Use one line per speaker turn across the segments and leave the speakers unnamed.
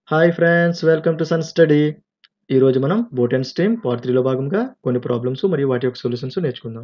hi friends welcome to sun study ఈరోజు మనం boat and stream part త్రీలో భాగంగా కొన్ని ప్రాబ్లమ్స్ మరియు వాటి యొక్క సొల్యూషన్స్ నేర్చుకుందాం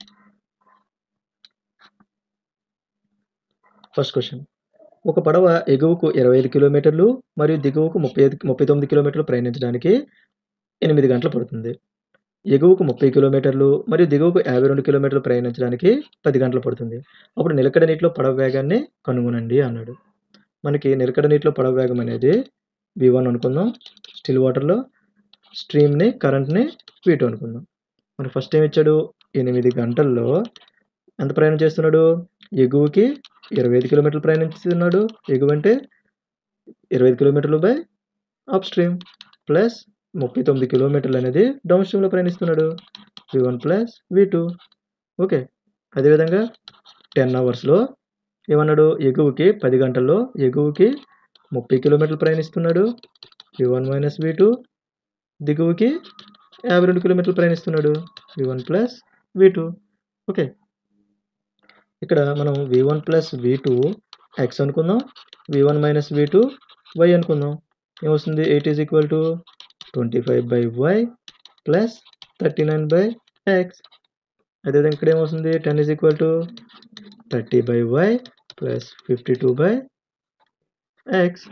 ఫస్ట్ క్వశ్చన్ ఒక పడవ ఎగువకు ఇరవై ఐదు కిలోమీటర్లు మరియు దిగువకు ముప్పై ఐదు ముప్పై తొమ్మిది కిలోమీటర్లు ప్రయాణించడానికి ఎనిమిది గంటలు పడుతుంది ఎగువకు ముప్పై కిలోమీటర్లు మరియు దిగువకు యాభై రెండు కిలోమీటర్లు ప్రయాణించడానికి పది గంటలు పడుతుంది అప్పుడు నిలకడ నీటిలో పడవ వేగాన్ని కనుగొనండి అన్నాడు మనకి నిలకడ నీటిలో పడవ వేగం అనేది వి వన్ అనుకుందాం స్టిల్ వాటర్లో స్ట్రీమ్ని కరెంట్ని వి టూ అనుకుందాం మరి ఫస్ట్ ఏం ఇచ్చాడు ఎనిమిది గంటల్లో ఎంత ప్రయాణం చేస్తున్నాడు ఎగువకి ఇరవై ఐదు కిలోమీటర్లు ప్రయాణిస్తున్నాడు ఎగువ అంటే ఇరవై ఐదు కిలోమీటర్లు బై అప్ స్ట్రీమ్ ప్లస్ ముప్పై తొమ్మిది కిలోమీటర్లు అనేది డౌన్ స్ట్రీమ్లో ప్రయాణిస్తున్నాడు V one plus V two okay అదేవిధంగా టెన్ అవర్స్లో ఏమన్నాడు ఎగువకి పది గంటల్లో ఎగువకి ముప్పై కిలోమీటర్లు ప్రయాణిస్తున్నాడు V one minus V two దిగువకి యాభై రెండు కిలోమీటర్లు ప్రయాణిస్తున్నాడు V one plus V two okay ఇక్కడ మనం V one plus V two X అనుకుందాం V one minus V two Y అనుకుందాం ఏమొస్తుంది eight is equal to twenty five by Y plus thirty nine by X అదేవిధంగా ఇక్కడ ఏమొస్తుంది ten is equal to thirty by Y plus fifty two by X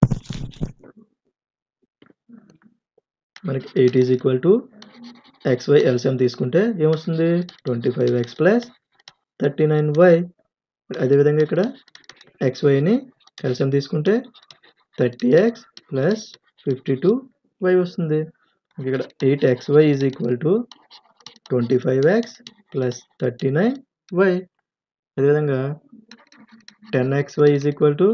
మనకి eight is equal to X Y LCM తీసుకుంటే ఏమొస్తుంది twenty five X plus thirty nine Y అదేవిధంగా ఇక్కడ X వైని LCM తీసుకుంటే thirty X plus fifty two Y వస్తుంది ఇక్కడ eight X Y is equal to twenty five X plus thirty nine Y అదేవిధంగా ten X Y is equal to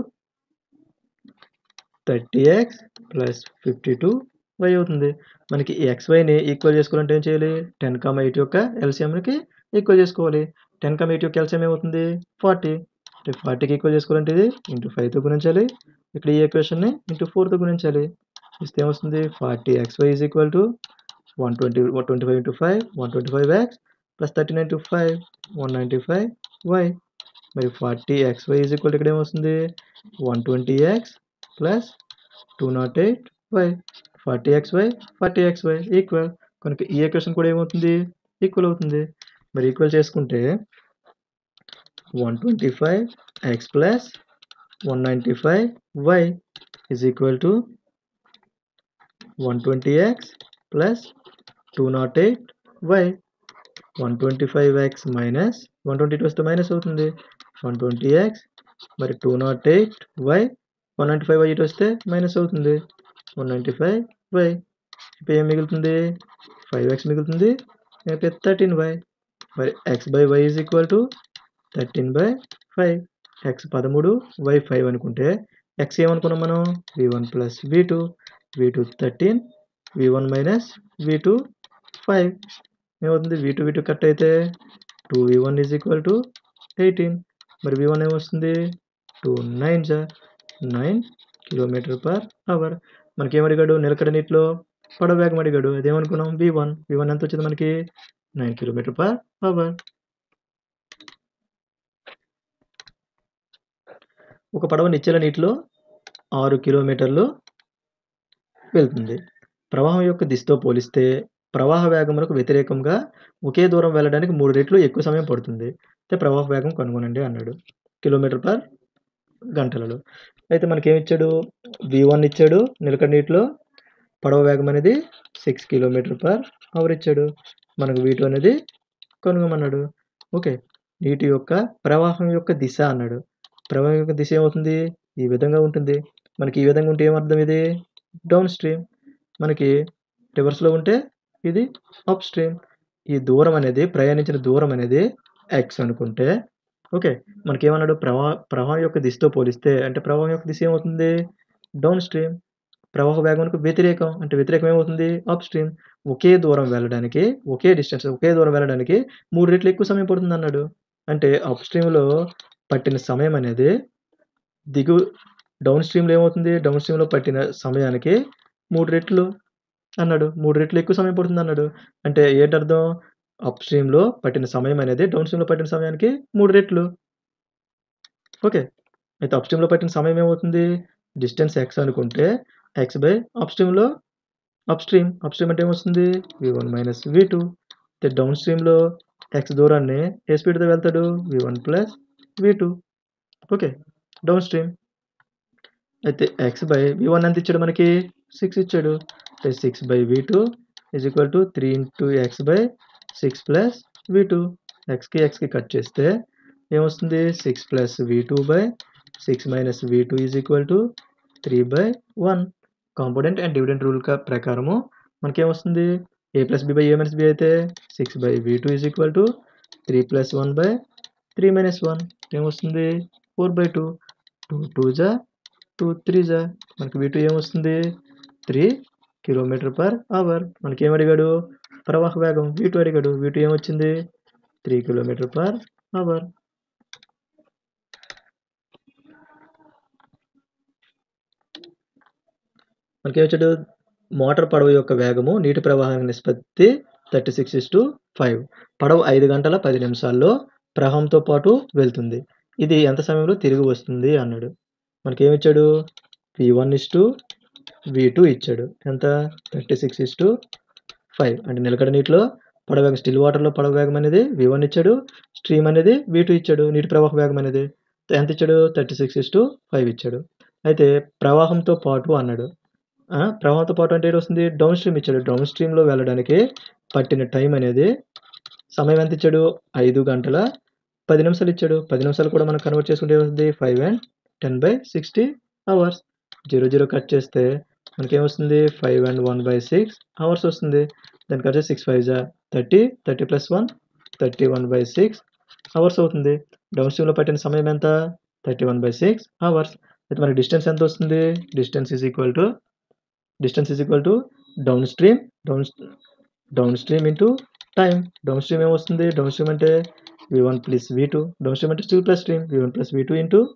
thirty X plus fifty two Y అవుతుంది మనకి ఈ X వైని equal చేసుకోవాలంటే ఏం చేయాలి ten comma eight యొక్క ఎల్సిఎంకి ఈక్వల్ చేసుకోవాలి టెన్ కామ ఎయిట్ యొక్క ఎల్సిఎం ఏమవుతుంది ఫార్టీ అంటే ఫార్టీకి ఈక్వల్ చేసుకోవాలంటే ఇది ఇంటూ ఫైవ్తో గుణించాలి ఇక్కడ ఈ ఈక్వేషన్ని ఇంటూ ఫోర్తో గుణించాలి ఇస్తే ఏమొస్తుంది forty X Y is equal to one twenty twenty five into five one twenty five X plus thirty nine to five one ninety five Y మరి forty X Y is equal ఇక్కడ ఏమొస్తుంది one twenty X plus two not eight Y forty X Y forty X Y equal కనుక ఈ equation కూడా ఏమవుతుంది equal అవుతుంది మరి equal చేసుకుంటే one twenty five X plus one ninety five Y is equal to one twenty X plus two not eight Y one twenty five X minus one twenty two వస్తే minus అవుతుంది one twenty X మరి two not eight Y one ninety five Y ఇటు వస్తే minus అవుతుంది one ninety five why ఇప్పుడు ఏం మిగులుతుంది five X మిగులుతుంది అయితే థర్టీన్ వై మరి X by Y is equal to thirteen by five X పదమూడు వై ఫైవ్ అనుకుంటే ఎక్స్ ఏమనుకున్నాం మనం V one plus V two V two thirteen V one minus V two five ఏమవుతుంది V two V two cut అయితే two V one is equal to eighteen మరి V one ఏమొస్తుంది two nine జా nine kilometre per hour మనకి ఏమడిగాడు నిలకడ నీటిలో పడవ వేగం అడిగాడు అదేమనుకున్నాం వి వన్ వి వన్ ఎంత వచ్చింది మనకి నైన్ కిలోమీటర్ పర్ అవర్ ఒక పడవ నిశ్చల నీటిలో ఆరు కిలోమీటర్లు వెళ్తుంది ప్రవాహం యొక్క దిశతో పోలిస్తే ప్రవాహ వేగములకు వ్యతిరేకంగా ఒకే దూరం వెళ్ళడానికి మూడు రెట్లు ఎక్కువ సమయం పడుతుంది అయితే ప్రవాహ వేగం కనుగొనండి అన్నాడు కిలోమీటర్ పర్ గంటలలో అయితే మనకి ఏమి ఇచ్చాడు వి వన్ ఇచ్చాడు నిలకడ నీటిలో పడవ వేగం అనేది సిక్స్ కిలోమీటర్ పర్ అవర్ ఇచ్చాడు మనకు వి టూ అనేది కనుగొమన్నాడు ఓకే నీటి యొక్క ప్రవాహం యొక్క దిశ అన్నాడు ప్రవాహం యొక్క దిశ ఏమవుతుంది ఈ విధంగా ఉంటుంది మనకి ఈ విధంగా ఉంటే ఏమర్థం ఇది డౌన్ స్ట్రీమ్ మనకి రివర్స్లో ఉంటే ఇది అప్ స్ట్రీమ్ ఈ దూరం అనేది ప్రయాణించిన దూరం అనేది ఎక్స్ అనుకుంటే ఓకే మనకి ఏమన్నాడు ప్రవాహ ప్రవాహం యొక్క దిశతో పోలిస్తే అంటే ప్రవాహం యొక్క దిశ ఏమవుతుంది డౌన్ స్ట్రీమ్ ప్రవాహ వేగానికి వ్యతిరేకం అంటే వ్యతిరేకం ఏమవుతుంది అప్ స్ట్రీమ్ ఒకే దూరం వెళ్ళడానికి ఒకే డిస్టెన్స్ ఒకే దూరం వెళ్ళడానికి మూడు రెట్లు ఎక్కువ సమయం పడుతుంది అన్నాడు అంటే అప్ స్ట్రీమ్లో పట్టిన సమయం అనేది దిగు డౌన్ స్ట్రీమ్లో ఏమవుతుంది డౌన్ స్ట్రీమ్లో పట్టిన సమయానికి మూడు రెట్లు అన్నాడు మూడు రెట్లు ఎక్కువ సమయం పడుతుంది అన్నాడు అంటే ఏంటర్థం అప్ స్ట్రీమ్లో పట్టిన సమయం అనేది డౌన్ స్ట్రీమ్లో పట్టిన సమయానికి మూడు రెట్లు ఓకే అయితే అప్ స్ట్రీమ్లో పట్టిన సమయం ఏమవుతుంది డిస్టెన్స్ ఎక్స్ అనుకుంటే ఎక్స్ బై అప్ స్ట్రీమ్లో అప్ స్ట్రీమ్ అప్ స్ట్రీమ్ అంటే ఏమొస్తుంది V one minus V two డౌన్ స్ట్రీమ్లో ఎక్స్ దూరాన్ని ఏ స్పీడ్తో వెళ్తాడు V one plus V two okay downstream అయితే ఎక్స్ బై వి వన్ ఎంత ఇచ్చాడు మనకి సిక్స్ ఇచ్చాడు అంటే six by V two is equal to three into X by six plus V two ఎక్స్కి ఎక్స్కి కట్ చేస్తే ఏమొస్తుంది six plus V two by six minus V two is equal to three by one component and dividend rule ప్రకారము మనకి ఏమొస్తుంది A plus B by A minus B అయితే six by V two is equal to three plus one by three minus one ఏమొస్తుంది four by two two two జా two three జా మనకి V two ఏమొస్తుంది three kilometre per hour మనకి ఏం అడిగాడు ప్రవాహ వేగం వి టూ అడిగాడు వి టూ ఏమొచ్చింది త్రీ కిలోమీటర్ పర్ అవర్ మనకి ఏమొచ్చాడు మోటార్ పడవ యొక్క వేగము నీటి ప్రవాహం నిష్పత్తి thirty six is to five పడవ ఐదు గంటల పది నిమిషాల్లో ప్రవాహంతో పాటు వెళ్తుంది ఇది ఎంత సమయంలో తిరిగి వస్తుంది అన్నాడు మనకి ఏమి ఇచ్చాడు V one is to V two ఇచ్చాడు ఎంత thirty six is to five అంటే నిలకడ నీటిలో పడవ వేగం స్టిల్ వాటర్లో పడవ వేగం అనేది వి వన్ ఇచ్చాడు స్ట్రీమ్ అనేది వి టూ ఇచ్చాడు నీటి ప్రవాహ వేగం అనేది ఎంత ఇచ్చాడు thirty six is to five ఇచ్చాడు అయితే ప్రవాహంతో పాటు అన్నాడు ఆ, ప్రవాహంతో పాటు అంటే ఏంటి వస్తుంది డౌన్ స్ట్రీమ్ ఇచ్చాడు డౌన్ స్ట్రీమ్లో వెళ్ళడానికి పట్టిన టైం అనేది సమయం ఎంత ఇచ్చాడు ఐదు గంటల పది నిమిషాలు ఇచ్చాడు పది నిమిషాలు కూడా మనం కన్వర్ట్ చేసుకుంటే ఏమవుతుంది five and ten by sixty hours zero zero cut చేస్తే మనకి ఏమొస్తుంది five and one by six hours వస్తుంది దానికి వచ్చి సిక్స్ ఫైవ్ జా thirty thirty plus one thirty one by six hours అవుతుంది డౌన్ స్ట్రీమ్లో పట్టిన సమయం ఎంత thirty one by six hours అయితే మనకి డిస్టెన్స్ ఎంత వస్తుంది distance is equal to distance is equal to downstream down downstream into time down stream ఏమొస్తుంది డౌన్ స్ట్రీమ్ అంటే V one plus V two down stream అంటే still plus stream V one plus V two into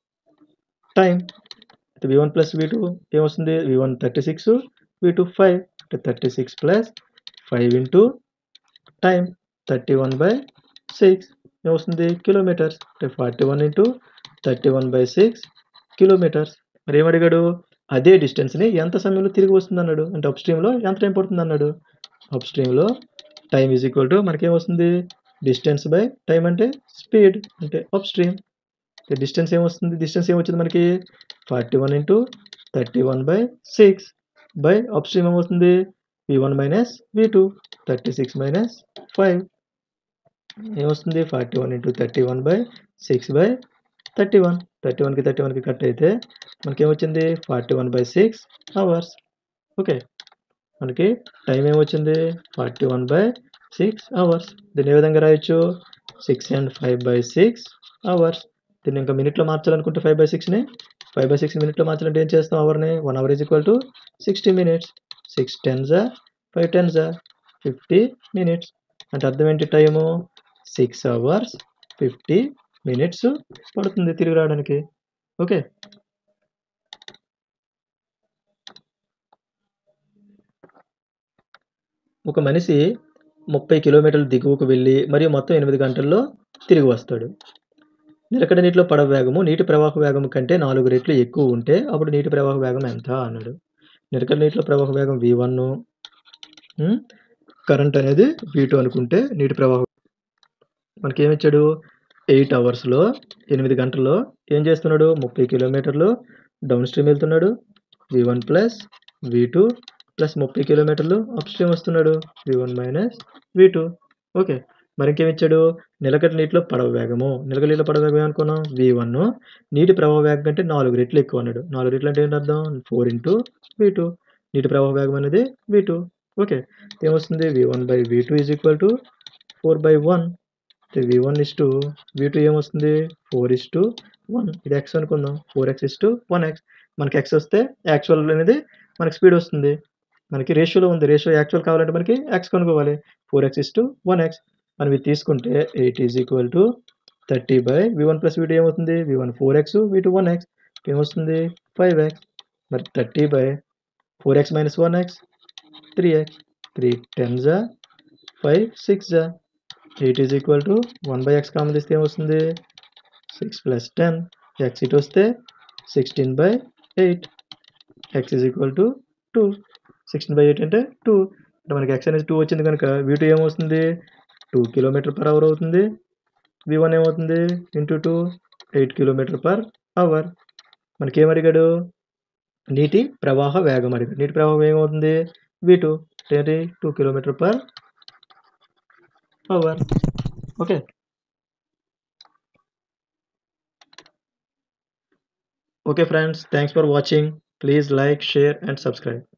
time అయితే V one plus V two ఏమొస్తుంది V one thirty six V two five అంటే thirty six plus five into time thirty one by six ఏమొస్తుంది kilometres అంటే forty one into thirty one by six kilometres మరి ఏమడిగాడు అదే డిస్టెన్స్ని ఎంత సమయంలో తిరిగి వస్తుంది అన్నాడు అంటే అప్ స్ట్రీమ్లో ఎంత టైం పడుతుంది అన్నాడు అప్ స్ట్రీమ్లో టైం ఈజ్ ఈక్వల్ టు మనకి ఏమొస్తుంది డిస్టెన్స్ బై టైం అంటే స్పీడ్ అంటే అప్ స్ట్రీమ్ డిస్టెన్స్ ఏమొస్తుంది డిస్టెన్స్ ఏమొచ్చింది మనకి forty one into thirty one by six by up stream ఏమవుతుంది V one minus V two thirty six minus five ఏమొస్తుంది forty one into thirty one by six by thirty one thirty one thirty వన్కి cut అయితే మనకి ఏమొచ్చింది forty one by six hours okay మనకి time ఏమొచ్చింది forty one by six hours దీన్ని ఏ విధంగా రాయొచ్చు six and five by six hours దీన్ని ఇంకా మినిట్లో మార్చాలనుకుంటే ఫైవ్ బై సిక్స్ని ఫైవ్ బై సిక్స్ మినిట్లో మార్చాలంటే ఏం చేస్తాం అవర్ని one hour is equal to sixty minutes six టెన్జా ఫైవ్ టెన్జా ఫిఫ్టీ మినిట్స్ అంటే అర్థం ఏంటి time six hours fifty minutes పడుతుంది తిరిగి రావడానికి ఓకే ఒక మనిషి ముప్పై కిలోమీటర్ల దిగువకు వెళ్ళి మరియు మొత్తం ఎనిమిది గంటల్లో తిరిగి వస్తాడు నిలకడ నీటిలో పడవ వేగము నీటి ప్రవాహ వేగం కంటే నాలుగు రెట్లు ఎక్కువ ఉంటే అప్పుడు నీటి ప్రవాహ వేగం ఎంత అన్నాడు నిలకడ నీటిలో ప్రవాహ వేగం వి వన్ కరెంట్ అనేది వి టూ అనుకుంటే నీటి ప్రవాహం మనకి ఏమి ఇచ్చాడు ఎయిట్ అవర్స్లో ఎనిమిది గంటల్లో ఏం చేస్తున్నాడు ముప్పై కిలోమీటర్లు డౌన్ స్ట్రీమ్ వెళ్తున్నాడు V one plus V two plus ముప్పై కిలోమీటర్లు అప్ స్ట్రీమ్ వస్తున్నాడు V one minus V two okay మరి ఇంకేమి ఇచ్చాడు నిలకడ నీటిలో పడవ వేగము నిలకడ నీటిలో పడవ వేగం అనుకున్నాం వి వన్ నీటి ప్రవాహ వేగం కంటే నాలుగు రెట్లు ఎక్కువ అన్నాడు నాలుగు రెట్లు అంటే ఏంటి అర్థం ఫోర్ ఇంటూ వి టూ నీటి ప్రవాహ వేగం అనేది వి టూ ఓకే ఏమొస్తుంది V one by V two is equal to four by one V one is to V two ఏమొస్తుంది ఫోర్ ఇస్ టు వన్ ఇది ఎక్స్ అనుకుందాం four X is to one X మనకి X వస్తే actual అనేది మనకి speed వస్తుంది మనకి రేషియోలో ఉంది రేషియో యాక్చువల్ కావాలంటే మనకి ఎక్స్ కనుక్కోవాలి four X is to one X మనం ఇది తీసుకుంటే eight is equal to thirty by V one plus V two ఏమవుతుంది V one four X V two one X ఏమొస్తుంది ఫైవ్ ఎక్స్ మరి thirty by four X minus one X three X three ten జా five six జా eight is equal to one by X common తీస్తే ఏమొస్తుంది six plus ten X ఇటు వస్తే sixteen by eight X is equal to two sixteen by eight అంటే two అంటే మనకి X అనేది టూ వచ్చింది కనుక వీ టూ ఏమవుతుంది టూ కిలోమీటర్ పర్ అవర్ అవుతుంది వి వన్ ఏమవుతుంది into two eight kilometre per hour మనకి ఏం అడిగాడు నీటి ప్రవాహ వేగం అడిగాడు నీటి ప్రవాహం ఏమవుతుంది వి టూ ఏంటి two kilometre per hour okay okay friends thanks for watching please like share and subscribe